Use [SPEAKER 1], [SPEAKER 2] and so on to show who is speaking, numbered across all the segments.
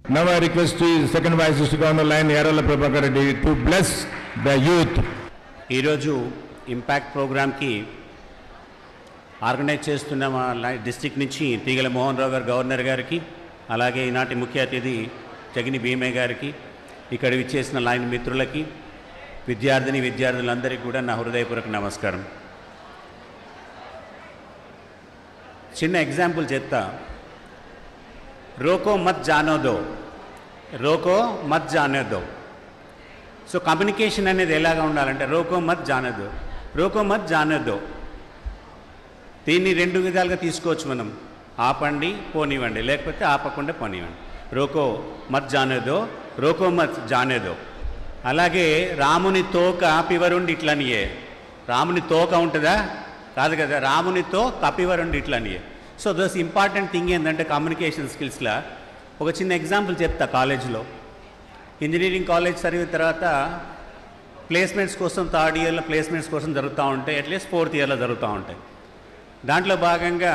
[SPEAKER 1] Now I request the second vice to go on the line, Yarala Prabhakar Reddy, to bless the youth.
[SPEAKER 2] ఈరోజు impact ప్రోగ్రామ్కి organise చేస్తున్న మా లై- district నుంచి తీగల మోహన్ రావు గారు గవర్నర్ గారికి అలాగే ఈనాటి ముఖ్య అతిథి జగిని భీమయ్య గారికి ఇక్కడ విచ్చేసిన లైన్ మిత్రులకి విద్యార్థిని విద్యార్థులందరికీ కూడా నా హృదయపూర్వక నమస్కారం చిన్న ఎగ్జాంపుల్ చెప్తా రోకో మత్ జానోదో రోకో మత్ జానోదో సో కమ్యూనికేషన్ అనేది ఎలాగా ఉండాలంటే రోకో మత్ జానదో రోకో మత్ జానదో దీన్ని రెండు విధాలుగా తీసుకోవచ్చు మనం ఆపండి పోనివ్వండి లేకపోతే ఆపకుండా పోనివ్వండి రోకో మత్ జానేదో రోకో మత్ జానేదో అలాగే రాముని తోక పివరుండి ఇట్లనియే రాముని తోక ఉంటుందా కాదు కదా రామునితో కపివరుండి ఇట్లనియే సో దోస్ ఇంపార్టెంట్ థింగ్ ఏంటంటే కమ్యూనికేషన్ స్కిల్స్లో ఒక చిన్న ఎగ్జాంపుల్ చెప్తా కాలేజీలో ఇంజనీరింగ్ కాలేజ్ చదివిన తర్వాత ప్లేస్మెంట్స్ కోసం థర్డ్ ఇయర్లో ప్లేస్మెంట్స్ కోసం జరుగుతూ ఉంటాయి అట్లీస్ట్ ఫోర్త్ ఇయర్లో జరుగుతూ ఉంటాయి దాంట్లో భాగంగా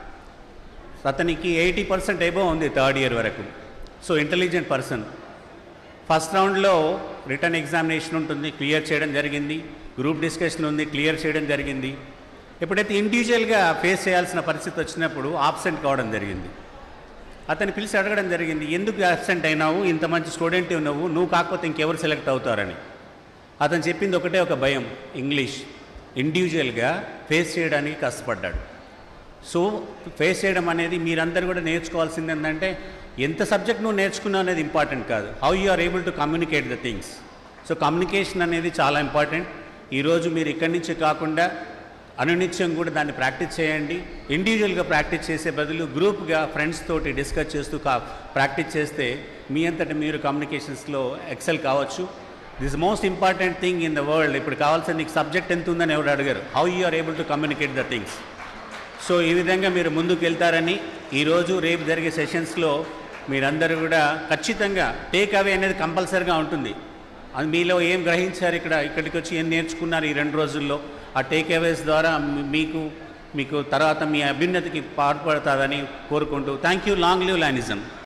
[SPEAKER 2] అతనికి ఎయిటీ పర్సెంట్ ఏబో ఉంది థర్డ్ ఇయర్ వరకు సో ఇంటెలిజెంట్ పర్సన్ ఫస్ట్ రౌండ్లో రిటర్న్ ఎగ్జామినేషన్ ఉంటుంది క్లియర్ చేయడం జరిగింది గ్రూప్ డిస్కషన్ ఉంది క్లియర్ చేయడం జరిగింది ఎప్పుడైతే ఇండివిజువల్గా ఫేస్ చేయాల్సిన పరిస్థితి వచ్చినప్పుడు ఆబ్సెంట్ కావడం జరిగింది అతన్ని పిలిచి అడగడం జరిగింది ఎందుకు అబ్సెంట్ అయినావు ఇంత మంచి స్టూడెంట్ ఉన్నావు నువ్వు కాకపోతే ఇంకెవరు సెలెక్ట్ అవుతారని అతను చెప్పింది ఒకటే ఒక భయం ఇంగ్లీష్ ఇండివిజువల్గా ఫేస్ చేయడానికి కష్టపడ్డాడు సో ఫేస్ చేయడం అనేది మీరందరూ కూడా నేర్చుకోవాల్సింది ఏంటంటే ఎంత సబ్జెక్ట్ నువ్వు నేర్చుకున్నావు అనేది ఇంపార్టెంట్ కాదు how you are able to communicate the things so communication అనేది చాలా ఇంపార్టెంట్ ఈరోజు మీరు ఇక్కడి నుంచి కాకుండా అనునిత్యం కూడా దాన్ని ప్రాక్టీస్ చేయండి ఇండివిజువల్గా ప్రాక్టీస్ చేసే బదులు గ్రూప్గా ఫ్రెండ్స్ తోటి డిస్కస్ చేస్తూ కా ప్రాక్టీస్ చేస్తే మీ అంతటి మీరు కమ్యూనికేషన్స్లో ఎక్సెల్ కావచ్చు this most important thing in the world ఇప్పుడు కావాల్సిన నీకు సబ్జెక్ట్ ఎంత ఉందని ఎవరు అడిగారు how you are able to communicate the things so ఈ విధంగా మీరు ముందుకు వెళ్తారని ఈరోజు రేపు జరిగే సెషన్స్లో మీరందరూ కూడా ఖచ్చితంగా టేక్ అవే అనేది కంపల్సరీగా ఉంటుంది అది మీలో ఏం గ్రహించారు ఇక్కడ ఇక్కడికి వచ్చి ఏం నేర్చుకున్నారు ఈ రెండు రోజుల్లో ఆ టేక్ అవేస్ ద్వారా మీ- మీకు మీకు తర్వాత మీ అభ్యున్నతికి పాటుపడతారని కోరుకుంటూ థ్యాంక్ యూ లాంగ్ లివ్ లానిజం